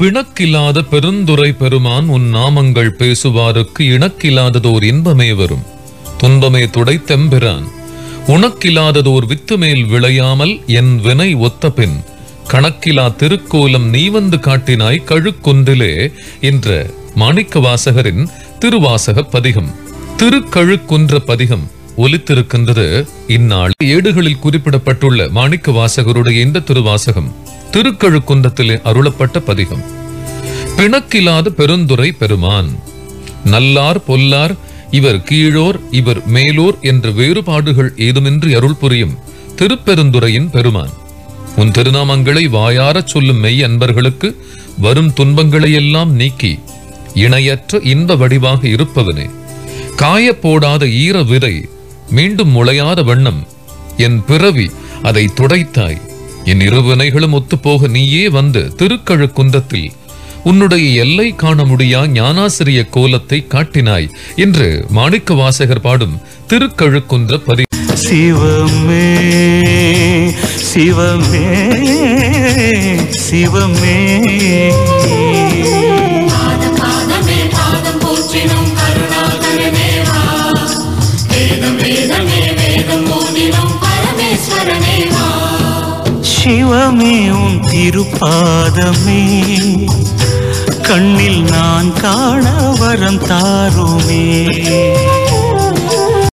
பிணக்கில்லாத பெருந்துரை பெருமான் உன் நாமங்கள் பேசுவாருக்கு இணக்கில்லாததோர் இன்பமே வரும் துன்பமே துடைத்தெம்பிரான் உனக்கில்லாததோர் வித்து மேல் விளையாமல் என் வினை ஒத்த பின் கணக்கிலா திருக்கோலம் நீ வந்து காட்டினாய் கழுக்குன்றிலே என்ற மாணிக்க வாசகரின் திருவாசக பதிகம் திருக்கழுக்குன்ற பதிகம் ஒலித்திருக்கின்றது இந்நாள் ஏடுகளில் குறிப்பிடப்பட்டுள்ள மாணிக்க வாசகருடைய இந்த திருவாசகம் திருக்கழுக்குன்றத்திலே அருளப்பட்ட பதிகம் பிணக்கில்லாத பெருந்துரை பெருமான் நல்லார் பொல்லார் இவர் கீழோர் இவர் மேலோர் என்ற வேறுபாடுகள் ஏதுமின்றி அருள் புரியும் திருப்பெருந்துரையின் பெருமான் உன் திருநாமங்களை வாயாரச் சொல்லும் மெய் அன்பர்களுக்கு வரும் துன்பங்களை எல்லாம் நீக்கி இணையற்ற இன்ப வடிவாக இருப்பவனே காயப்போடாத ஈர விதை மீண்டும் முளையாத வண்ணம் என் பிறவி அதை துடைத்தாய் என் இரு வினைகளும் ஒத்துப்போக நீயே வந்து திருக்கழுக்குன்றத்தில் உன்னுடைய எல்லை காண முடியா ஞானாசிரிய கோலத்தை காட்டினாய் என்று மாணிக்க வாசகர் பாடும் திருக்கழுக்குன்ற பதி சிவமே சிவமே சிவமே பாதம் பாதமே பாதம் போற்றினும் கருணாகரனே வா வேதம் வேதமே வேதம் மோதினும் பரமேஸ்வரனே வா சிவமே உன் திருப்பாதமே கண்ணில் நான் காண வரம் தாருமே